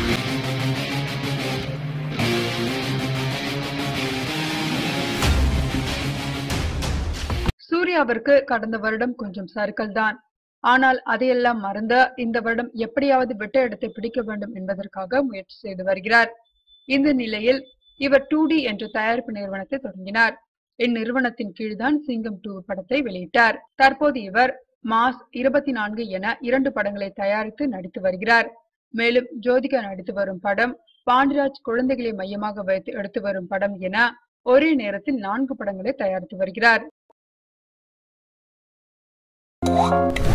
சூர்யாவிற்கு கடந்த வருடம் கொஞ்சம் சறுக்கல் தான் ஆனால் அதையெல்லாம் மறந்த இந்த வருடம் எப்படியாவது விட்ட இடத்தை பிடிக்க வேண்டும் என்பதற்காக முயற்சி செய்து வருகிறார் இந்த நிலையில் இவர் டூ டி என்ற தயாரிப்பு நிறுவனத்தை தொடங்கினார் இந்நிறுவனத்தின் கீழ்தான் சிங்கம் டூ படத்தை வெளியிட்டார் தற்போது இவர் மாஸ் இருபத்தி நான்கு என இரண்டு படங்களை தயாரித்து நடித்து வருகிறார் மேலும் ஜோதிகா நடித்து வரும் படம் பாண்டிராஜ் குழந்தைகளை மையமாக வைத்து எடுத்து வரும் படம் என ஒரே நேரத்தில் நான்கு படங்களை தயாரித்து வருகிறார்